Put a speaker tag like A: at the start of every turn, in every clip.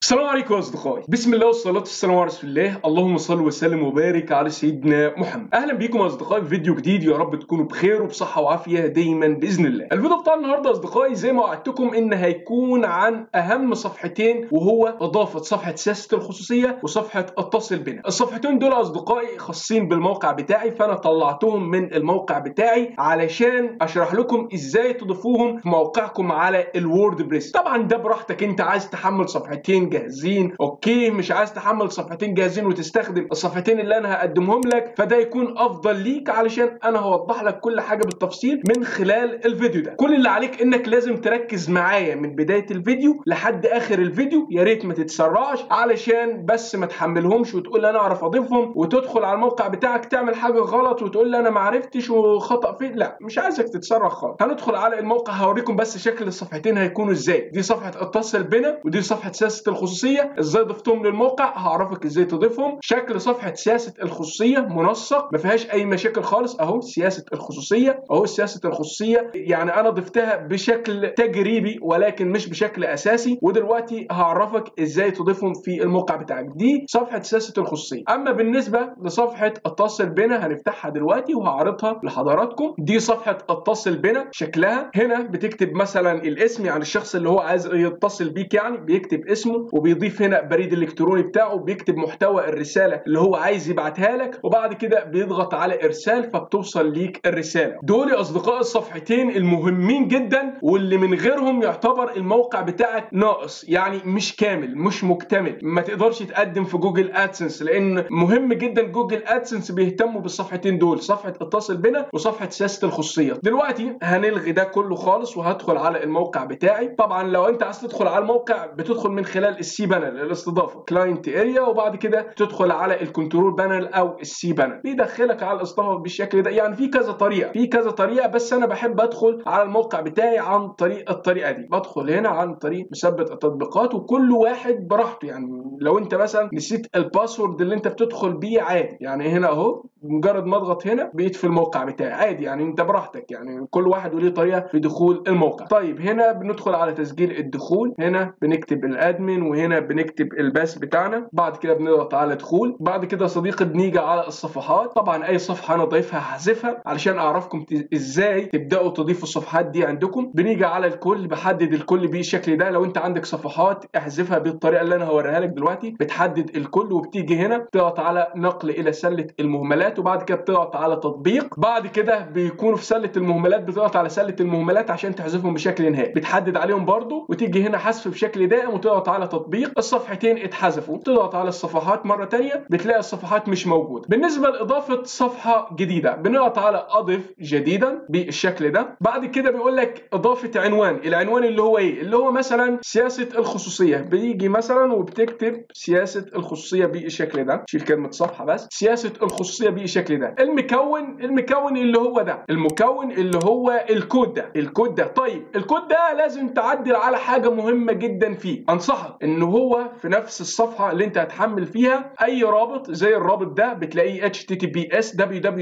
A: السلام عليكم يا اصدقائي بسم الله والصلاه والسلام على رسول الله اللهم صل وسلم وبارك على سيدنا محمد اهلا بيكم يا اصدقائي في فيديو جديد يا رب تكونوا بخير وبصحه وعافيه دايما باذن الله الفيديو بتاع النهارده يا اصدقائي زي ما وعدتكم ان هيكون عن اهم صفحتين وهو اضافه صفحه سياسه الخصوصيه وصفحه اتصل بنا الصفحتين دول يا اصدقائي خاصين بالموقع بتاعي فانا طلعتهم من الموقع بتاعي علشان اشرح لكم ازاي تضيفوهم في موقعكم على الوورد بريس طبعا ده براحتك انت عايز تحمل صفحتين جاهزين اوكي مش عايز تحمل صفحتين جاهزين وتستخدم الصفحتين اللي انا هقدمهم لك فده يكون افضل ليك علشان انا هوضح لك كل حاجه بالتفصيل من خلال الفيديو ده كل اللي عليك انك لازم تركز معايا من بدايه الفيديو لحد اخر الفيديو يا ريت ما تتسرعش علشان بس ما تحملهمش وتقول لي انا اعرف اضيفهم وتدخل على الموقع بتاعك تعمل حاجه غلط وتقول لي انا ما عرفتش وخطا فين لا مش عايزك تتسرع خالص هندخل على الموقع هوريكم بس شكل الصفحتين هيكونوا ازاي دي صفحه اتصل بنا ودي صفحه سياسه الخصوصيه ازاي ضفتهم للموقع هعرفك ازاي تضيفهم شكل صفحه سياسه الخصوصيه منسق ما فيهاش اي مشاكل خالص اهو سياسه الخصوصيه اهو سياسه الخصوصيه يعني انا ضفتها بشكل تجريبي ولكن مش بشكل اساسي ودلوقتي هعرفك ازاي تضيفهم في الموقع بتاعك دي صفحه سياسه الخصوصيه اما بالنسبه لصفحه اتصل بنا هنفتحها دلوقتي وهعرضها لحضراتكم دي صفحه اتصل بنا شكلها هنا بتكتب مثلا الاسم يعني الشخص اللي هو عايز يتصل بيك يعني بيكتب اسمه وبيضيف هنا بريد الالكتروني بتاعه بيكتب محتوى الرساله اللي هو عايز يبعتها لك وبعد كده بيضغط على ارسال فبتوصل ليك الرساله دول يا اصدقاء الصفحتين المهمين جدا واللي من غيرهم يعتبر الموقع بتاعك ناقص يعني مش كامل مش مكتمل ما تقدرش تقدم في جوجل ادسنس لان مهم جدا جوجل ادسنس بيهتموا بالصفحتين دول صفحه اتصل بنا وصفحه سياسه الخصوصيه دلوقتي هنلغي ده كله خالص وهدخل على الموقع بتاعي طبعا لو انت عايز تدخل على الموقع بتدخل من خلال السي بانل الاستضافه كلاينت اريا وبعد كده تدخل على الكنترول بانل او السي بانل بيدخلك على الاستضافه بالشكل ده يعني في كذا طريقه في كذا طريقه بس انا بحب ادخل على الموقع بتاعي عن طريق الطريقه دي بدخل هنا عن طريق مثبت التطبيقات وكل واحد براحته يعني لو انت مثلا نسيت الباسورد اللي انت بتدخل بيه عادي يعني هنا اهو مجرد ما اضغط هنا بقيت في الموقع بتاعي عادي يعني انت براحتك يعني كل واحد وليه طريقه في دخول الموقع طيب هنا بندخل على تسجيل الدخول هنا بنكتب الادمن وهنا بنكتب الباس بتاعنا بعد كده بنضغط على دخول بعد كده صديقي بنيجي على الصفحات طبعا اي صفحه انا ضايفها هحذفها علشان اعرفكم ازاي تبداوا تضيفوا الصفحات دي عندكم بنيجي على الكل بحدد الكل بالشكل ده لو انت عندك صفحات احذفها بالطريقه اللي انا هوريها لك دلوقتي بتحدد الكل وبتيجي هنا تضغط على نقل الى سله المهملات وبعد كده بتضغط على تطبيق بعد كده بيكونوا في سله المهملات بتضغط على سله المهملات عشان تحذفهم بشكل نهائي بتحدد عليهم برضو وتيجي هنا حذف بشكل دائم وتضغط على تطبيق الصفحتين اتحذفوا تضغط على الصفحات مره ثانيه بتلاقي الصفحات مش موجوده بالنسبه لاضافه صفحه جديده بنضغط على اضف جديدا بالشكل ده بعد كده بيقول لك اضافه عنوان العنوان اللي هو ايه اللي هو مثلا سياسه الخصوصيه بيجي مثلا وبتكتب سياسه الخصوصيه بالشكل ده شيل كلمه صفحه بس سياسه الخصوصيه بالشكل ده المكون المكون اللي هو ده المكون اللي هو الكود ده الكود ده طيب الكود ده لازم تعدل على حاجه مهمه جدا فيه انصحك ان هو في نفس الصفحه اللي انت هتحمل فيها اي رابط زي الرابط ده بتلاقيه https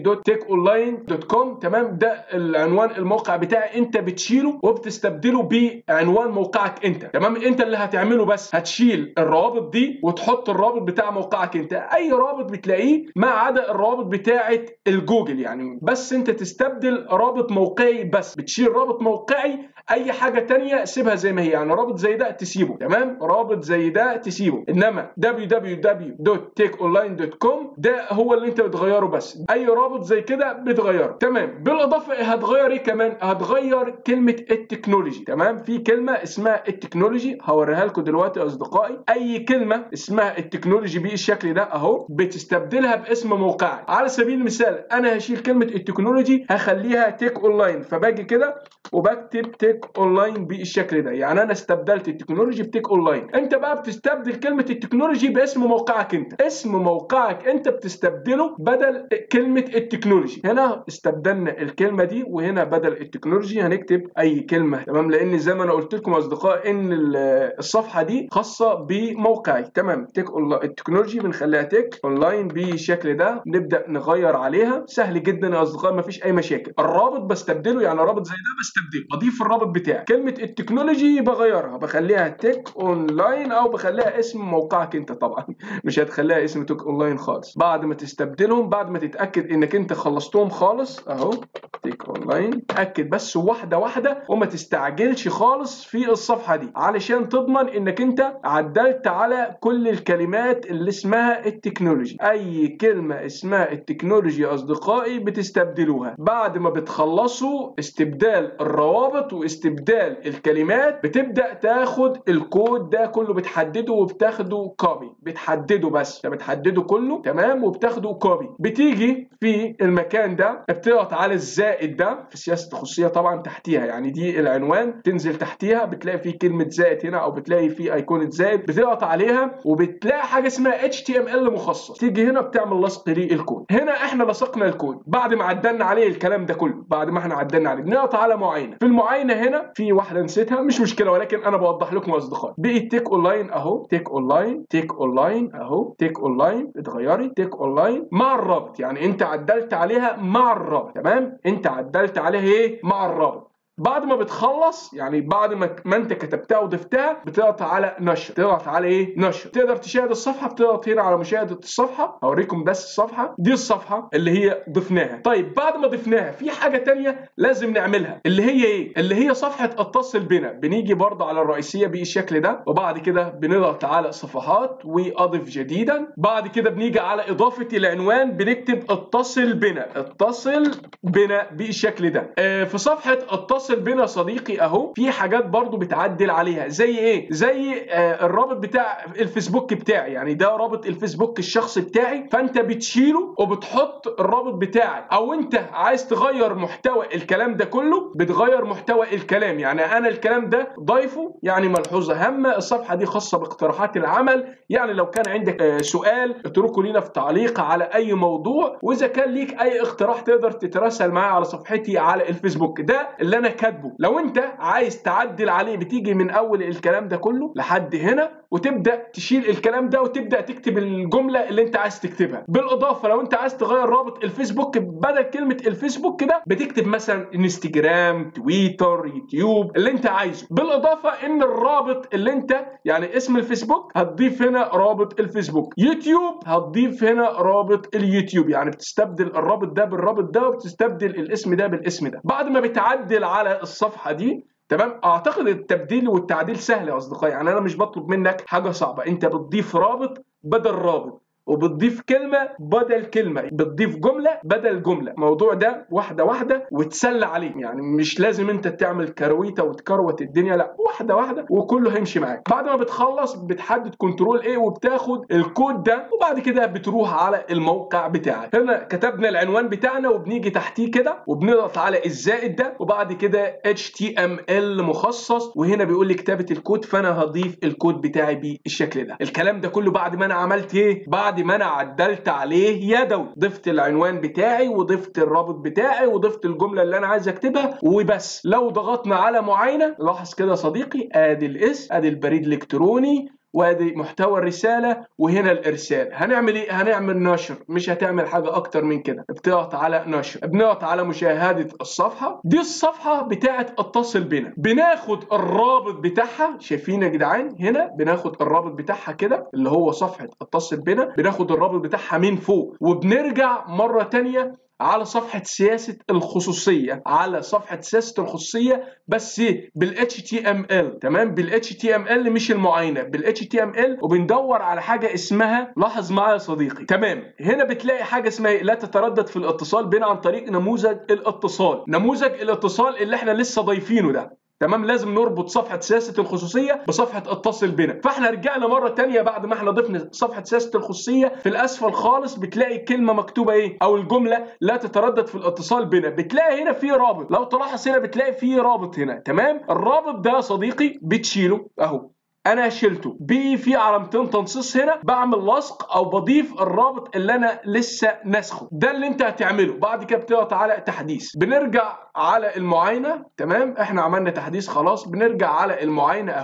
A: www.tekonline.com تمام ده العنوان الموقع بتاعي انت بتشيله وبتستبدله بعنوان موقعك انت تمام انت اللي هتعمله بس هتشيل الروابط دي وتحط الرابط بتاع موقعك انت اي رابط بتلاقيه ما عدا الروابط بتاعه الجوجل يعني بس انت تستبدل رابط موقعي بس بتشيل رابط موقعي اي حاجه تانية سيبها زي ما هي يعني رابط زي ده تسيبه تمام رابط زي ده تسيبه انما www.takeonline.com ده هو اللي انت بتغيره بس اي رابط زي كده بتغيره تمام بالاضافه هتغير ايه كمان هتغير كلمه التكنولوجي تمام في كلمه اسمها التكنولوجي هوريها لكم دلوقتي يا اصدقائي اي كلمه اسمها التكنولوجي بالشكل ده اهو بتستبدلها باسم موقعك على سبيل المثال انا هشيل كلمه التكنولوجي هخليها تيك اونلاين فباجي كده وبكتب تيك اونلاين بالشكل ده يعني انا استبدلت التكنولوجي بتيك اونلاين انت بقى بتستبدل كلمه التكنولوجي باسم موقعك انت اسم موقعك انت بتستبدله بدل كلمه التكنولوجي هنا استبدلنا الكلمه دي وهنا بدل التكنولوجي هنكتب اي كلمه تمام لان زي ما انا قلت لكم يا اصدقاء ان الصفحه دي خاصه بموقعي تمام تيك التكنولوجي بنخليها تيك اونلاين بالشكل ده نبدا نغير عليها سهل جدا يا اصدقاء مفيش اي مشاكل الرابط بستبدله يعني رابط زي ده بستبدله بضيف الرابط بتاعي كلمه التكنولوجي بغيرها بخليها تيك اونلاين اونلاين او بخليها اسم موقعك انت طبعا مش هتخليها اسم توك اونلاين خالص بعد ما تستبدلهم بعد ما تتاكد انك انت خلصتهم خالص اهو تيك اونلاين تاكد بس واحده واحده وما تستعجلش خالص في الصفحه دي علشان تضمن انك انت عدلت على كل الكلمات اللي اسمها التكنولوجي اي كلمه اسمها التكنولوجي يا اصدقائي بتستبدلوها بعد ما بتخلصوا استبدال الروابط واستبدال الكلمات بتبدا تاخد الكود ده كله بتحدده وبتاخده كوبي بتحدده بس بتحدده كله تمام وبتاخده كوبي بتيجي في المكان ده بتضغط على الزائد ده في سياسه الخصوصيه طبعا تحتيها يعني دي العنوان تنزل تحتيها بتلاقي في كلمه زائد هنا او بتلاقي في ايقونه زائد بتضغط عليها وبتلاقي حاجه اسمها HTML مخصص تيجي هنا بتعمل لصق للكود هنا احنا لصقنا الكود بعد ما عدلنا عليه الكلام ده كله بعد ما احنا عدلنا عليه بنضغط على معاينه في المعاينه هنا في واحده نسيتها مش مشكله ولكن انا بوضح لكم يا اصدقائي بقي تيك اونلاين اهو تيك اونلاين تيك اونلاين اهو تيك اونلاين اتغيري تيك اونلاين مع الرابط يعني انت عدلت عليها مع الرابط تمام انت عدلت عليها ايه مع الرابط بعد ما بتخلص يعني بعد ما ما انت كتبتها وضفتها بتضغط على نشر تضغط على ايه نشر تقدر تشاهد الصفحه بتضغط هنا على مشاهده الصفحه هوريكم بس الصفحه دي الصفحه اللي هي ضفناها طيب بعد ما ضفناها في حاجه تانية لازم نعملها اللي هي ايه اللي هي صفحه اتصل بنا بنيجي برضه على الرئيسيه بالشكل ده وبعد كده بنضغط على صفحات واضف جديدا بعد كده بنيجي على اضافه العنوان بنكتب اتصل بنا اتصل بنا بالشكل ده آه في صفحه اتصل اتصل بنا صديقي اهو في حاجات برضو بتعدل عليها زي ايه زي آه الرابط بتاع الفيسبوك بتاعي يعني ده رابط الفيسبوك الشخصي بتاعي فانت بتشيله وبتحط الرابط بتاعك او انت عايز تغير محتوى الكلام ده كله بتغير محتوى الكلام يعني انا الكلام ده ضايفه يعني ملحوظه هامه الصفحه دي خاصه باقتراحات العمل يعني لو كان عندك آه سؤال اتركه لينا في تعليق على اي موضوع واذا كان ليك اي اقتراح تقدر تتراسل معايا على صفحتي على الفيسبوك ده اللي انا كاتبه لو انت عايز تعدل عليه بتيجي من اول الكلام ده كله لحد هنا وتبدا تشيل الكلام ده وتبدا تكتب الجمله اللي انت عايز تكتبها بالاضافه لو انت عايز تغير رابط الفيسبوك بدل كلمه الفيسبوك كده بتكتب مثلا انستجرام تويتر يوتيوب اللي انت عايزه بالاضافه ان الرابط اللي انت يعني اسم الفيسبوك هتضيف هنا رابط الفيسبوك يوتيوب هتضيف هنا رابط اليوتيوب يعني بتستبدل الرابط ده بالرابط ده وبتستبدل الاسم ده بالاسم ده بعد ما بتعدل على الصفحه دي تمام اعتقد التبديل والتعديل سهل يا اصدقائي يعني انا مش بطلب منك حاجه صعبه انت بتضيف رابط بدل رابط وبتضيف كلمة بدل كلمة بتضيف جملة بدل جملة الموضوع ده واحدة واحدة وتسلى عليه يعني مش لازم انت تعمل كرويته وتكروت الدنيا لا واحدة واحدة وكله هيمشي معاك بعد ما بتخلص بتحدد كنترول ايه وبتاخد الكود ده وبعد كده بتروح على الموقع بتاعك هنا كتبنا العنوان بتاعنا وبنيجي تحتيه كده وبنضغط على الزائد ده وبعد كده HTML مخصص وهنا بيقول لي كتابة الكود فانا هضيف الكود بتاعي بالشكل ده الكلام ده كله بعد ما انا عملت ايه بعد ما انا عدلت عليه يدوي ضفت العنوان بتاعي وضفت الرابط بتاعي وضفت الجمله اللي انا عايز اكتبها وبس لو ضغطنا على معاينه لاحظ كده صديقي ادي الاسم ادي البريد الالكتروني وادي محتوى الرساله وهنا الارسال هنعمل ايه هنعمل نشر مش هتعمل حاجه اكتر من كده بتضغط على نشر بنضغط على مشاهده الصفحه دي الصفحه بتاعه اتصل بنا بناخد الرابط بتاعها شايفين يا جدعان هنا بناخد الرابط بتاعها كده اللي هو صفحه اتصل بنا بناخد الرابط بتاعها من فوق وبنرجع مره تانية على صفحة سياسة الخصوصية على صفحة سياسة الخصوصية بس بال HTML تمام بال HTML مش المعاينة بال HTML وبندور على حاجة اسمها لاحظ معايا يا صديقي تمام هنا بتلاقي حاجة اسمها لا تتردد في الاتصال بنا عن طريق نموذج الاتصال نموذج الاتصال اللي احنا لسه ضايفينه ده تمام لازم نربط صفحه سياسه الخصوصيه بصفحه اتصل بنا فاحنا رجعنا مره تانية بعد ما احنا ضفنا صفحه سياسه الخصوصيه في الاسفل خالص بتلاقي كلمه مكتوبه ايه او الجمله لا تتردد في الاتصال بنا بتلاقي هنا في رابط لو تلاحظ هنا بتلاقي في رابط هنا تمام الرابط ده يا صديقي بتشيله اهو انا شلته بي في علامتين تنصيص هنا بعمل لصق او بضيف الرابط اللي انا لسه ناسخه ده اللي انت هتعمله بعد كده بتضغط على تحديث بنرجع على المعاينه تمام احنا عملنا تحديث خلاص بنرجع على المعاينه اهو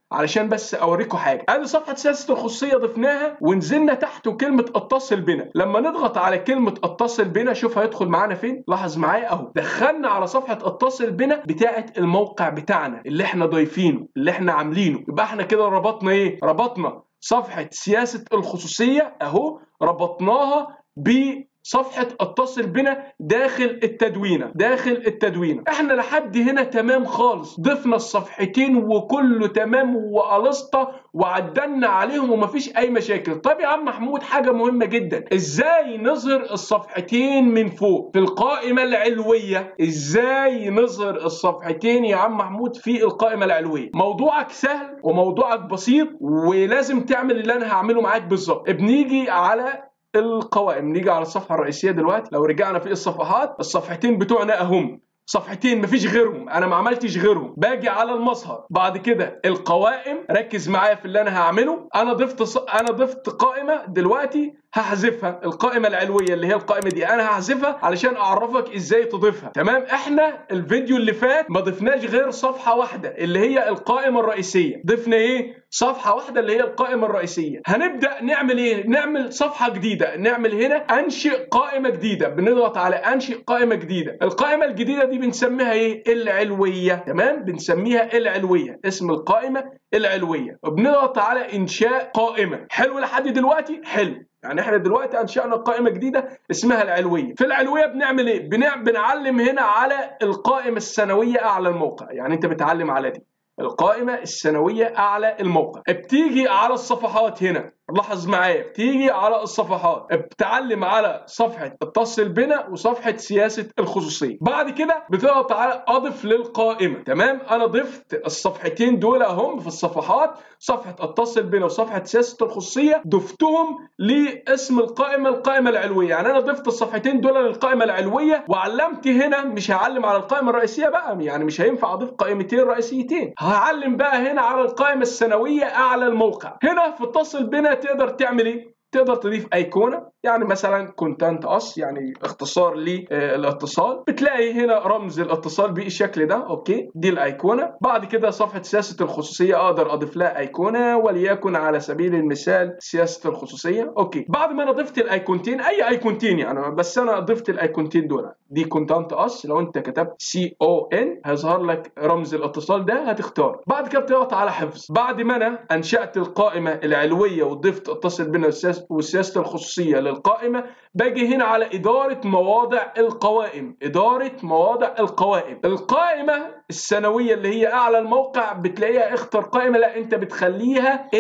A: علشان بس اوريكم حاجه ادي صفحه سياسه الخصوصيه ضفناها ونزلنا تحت كلمه اتصل بنا لما نضغط على كلمه اتصل بنا شوف هيدخل معانا فين لاحظ معايا اهو دخلنا على صفحه اتصل بنا بتاعه الموقع بتاعنا اللي احنا ضايفينه اللي احنا عاملينه يبقى احنا كده ربطنا ايه ربطنا صفحه سياسه الخصوصيه اهو ربطناها ب صفحة اتصل بنا داخل التدوينة داخل التدوينة احنا لحد هنا تمام خالص ضفنا الصفحتين وكله تمام وقلصطة وعدلنا عليهم ومفيش اي مشاكل طب يا عم محمود حاجة مهمة جدا ازاي نظهر الصفحتين من فوق في القائمة العلوية ازاي نظهر الصفحتين يا عم محمود في القائمة العلوية موضوعك سهل وموضوعك بسيط ولازم تعمل اللي انا هعمله معاك بالظبط بنيجي على القوائم نيجي على الصفحه الرئيسيه دلوقتي لو رجعنا في الصفحات الصفحتين بتوعنا اهم صفحتين مفيش غيرهم انا ما عملتش غيرهم باجي على المظهر بعد كده القوائم ركز معايا في اللي انا هعمله انا ضفت ص... انا ضفت قائمه دلوقتي هحذفها القائمه العلويه اللي هي القائمه دي انا هحذفها علشان اعرفك ازاي تضيفها تمام احنا الفيديو اللي فات ما ضفناش غير صفحه واحده اللي هي القائمه الرئيسيه ضفنا ايه صفحه واحده اللي هي القائمه الرئيسيه هنبدا نعمل ايه نعمل صفحه جديده نعمل هنا انشئ قائمه جديده بنضغط على انشئ قائمه جديده القائمه الجديده دي بنسميها ايه العلويه تمام بنسميها العلويه اسم القائمه العلويه بنضغط على انشاء قائمه حلو لحد دلوقتي حلو يعني احنا دلوقتي انشأنا قائمة جديدة اسمها العلوية في العلوية بنعمل ايه بنع... بنعلم هنا على القائمة السنوية اعلى الموقع يعني انت بتعلم على دي القائمة السنوية أعلى الموقع بتيجي على الصفحات هنا لاحظ معايا بتيجي على الصفحات بتعلم على صفحة اتصل بنا وصفحة سياسة الخصوصية بعد كده بتضغط على أضف للقائمة تمام أنا ضفت الصفحتين دول هم في الصفحات صفحة اتصل بنا وصفحة سياسة الخصوصية ضفتهم لاسم القائمة القائمة العلوية يعني أنا ضفت الصفحتين دول للقائمة العلوية وعلمت هنا مش هعلم على القائمة الرئيسية بقى يعني مش هينفع أضيف قائمتين رئيسيتين هعلم بقى هنا على القائمة السنوية أعلى الموقع هنا في اتصل بنا تقدر تعمل ايه؟ تقدر تضيف ايقونه يعني مثلا كونتنت اس يعني اختصار للاتصال بتلاقي هنا رمز الاتصال بالشكل ده اوكي دي الايقونه بعد كده صفحه سياسه الخصوصيه اقدر اضيف لها ايقونه وليكن على سبيل المثال سياسه الخصوصيه اوكي بعد ما انا ضفت الايقونتين اي ايقونتين يعني بس انا ضفت الايقونتين دول دي كونتنت اس لو انت كتبت سي او ان هيظهر لك رمز الاتصال ده هتختار بعد كده بتضغط على حفظ بعد ما انا انشات القائمه العلويه وضفت اتصل بنا وسياسه الخصوصيه للقائمه باجي هنا على اداره مواضع القوائم اداره مواضع القوائم القائمه السنويه اللي هي اعلى الموقع بتلاقيها اختر قائمه لا انت بتخليها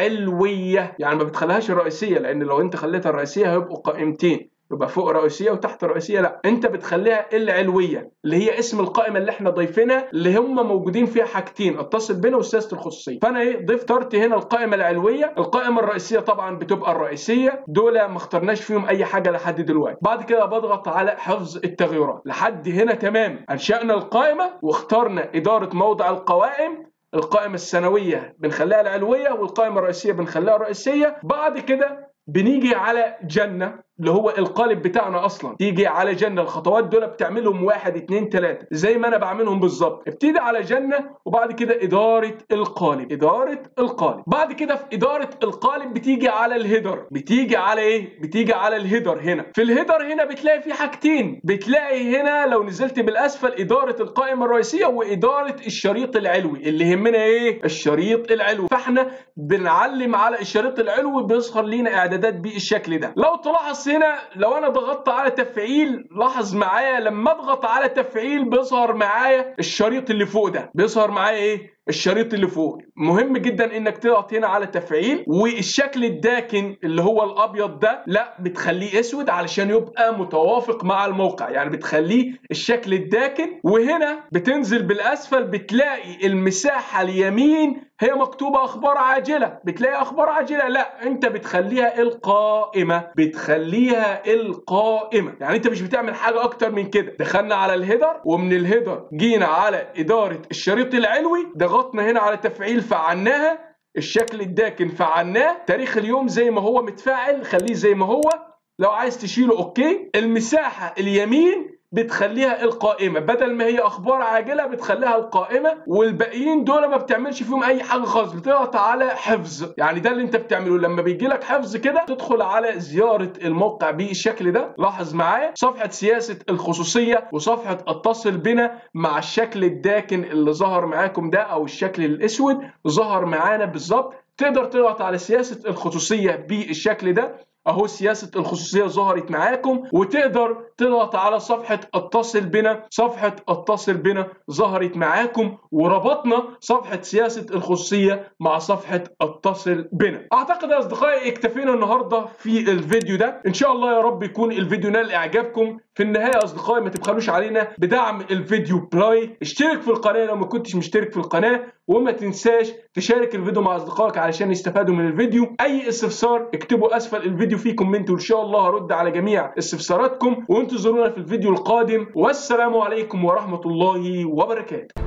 A: العلويه يعني ما بتخليهاش الرئيسيه لان لو انت خليتها الرئيسيه هيبقوا قائمتين يبقى فوق رئيسيه وتحت رئيسيه لا انت بتخليها العلويه اللي هي اسم القائمه اللي احنا ضايفينها اللي هم موجودين فيها حاجتين اتصل بنا وسياسه الخصوصيه فانا ايه ضفت هنا القائمه العلويه القائمه الرئيسيه طبعا بتبقى الرئيسيه دول ما اخترناش فيهم اي حاجه لحد دلوقتي بعد كده بضغط على حفظ التغيرات لحد هنا تمام انشانا القائمه واخترنا اداره موضع القوائم القائمه السنويه بنخليها العلويه والقائمه الرئيسيه بنخليها الرئيسيه بعد كده بنيجي على جنة اللي هو القالب بتاعنا اصلا تيجي على جنة الخطوات دول بتعملهم واحد اتنين تلاتة زي ما انا بعملهم بالظبط ابتدي على جنة وبعد كده ادارة القالب ادارة القالب بعد كده في ادارة القالب بتيجي على الهيدر بتيجي على ايه بتيجي على الهيدر هنا في الهيدر هنا بتلاقي في حاجتين بتلاقي هنا لو نزلت بالاسفل ادارة القائمة الرئيسية وادارة الشريط العلوي اللي يهمنا ايه الشريط العلوي فاحنا بنعلم على الشريط العلوي بيظهر لينا اعدادات بالشكل ده لو تلاحظ هنا لو انا ضغطت على تفعيل لاحظ معايا لما اضغط على تفعيل بيظهر معايا الشريط اللي فوق ده بيظهر معايا ايه الشريط اللي فوق مهم جدا انك تضغط هنا على تفعيل والشكل الداكن اللي هو الابيض ده لا بتخليه اسود علشان يبقى متوافق مع الموقع يعني بتخليه الشكل الداكن وهنا بتنزل بالاسفل بتلاقي المساحه اليمين هي مكتوبه اخبار عاجله بتلاقي اخبار عاجله لا انت بتخليها القائمه بتخليها القائمه يعني انت مش بتعمل حاجه اكتر من كده دخلنا على الهيدر ومن الهيدر جينا على اداره الشريط العلوي ضغطنا هنا على تفعيل فعلناها الشكل الداكن فعلناه تاريخ اليوم زي ما هو متفاعل خليه زي ما هو لو عايز تشيله اوكي المساحه اليمين بتخليها القائمه بدل ما هي اخبار عاجله بتخليها القائمه والباقيين دول ما بتعملش فيهم اي حاجه خالص بتضغط على حفظ يعني ده اللي انت بتعمله لما بيجي لك حفظ كده تدخل على زياره الموقع بالشكل ده لاحظ معايا صفحه سياسه الخصوصيه وصفحه اتصل بنا مع الشكل الداكن اللي ظهر معاكم ده او الشكل الاسود ظهر معانا بالظبط تقدر تضغط على سياسه الخصوصيه بالشكل ده اهو سياسه الخصوصيه ظهرت معاكم وتقدر تضغط على صفحه اتصل بنا صفحه اتصل بنا ظهرت معاكم وربطنا صفحه سياسه الخصوصيه مع صفحه اتصل بنا اعتقد يا اصدقائي اكتفينا النهارده في الفيديو ده ان شاء الله يا رب يكون الفيديو نال اعجابكم في النهايه يا اصدقائي ما تبخلوش علينا بدعم الفيديو بلاي اشترك في القناه لو ما كنتش مشترك في القناه وما تنساش تشارك الفيديو مع اصدقائك علشان يستفادوا من الفيديو اي استفسار اكتبوا اسفل الفيديو فيه كومنت وان شاء الله هرد على جميع استفساراتكم وانتظرونا في الفيديو القادم والسلام عليكم ورحمه الله وبركاته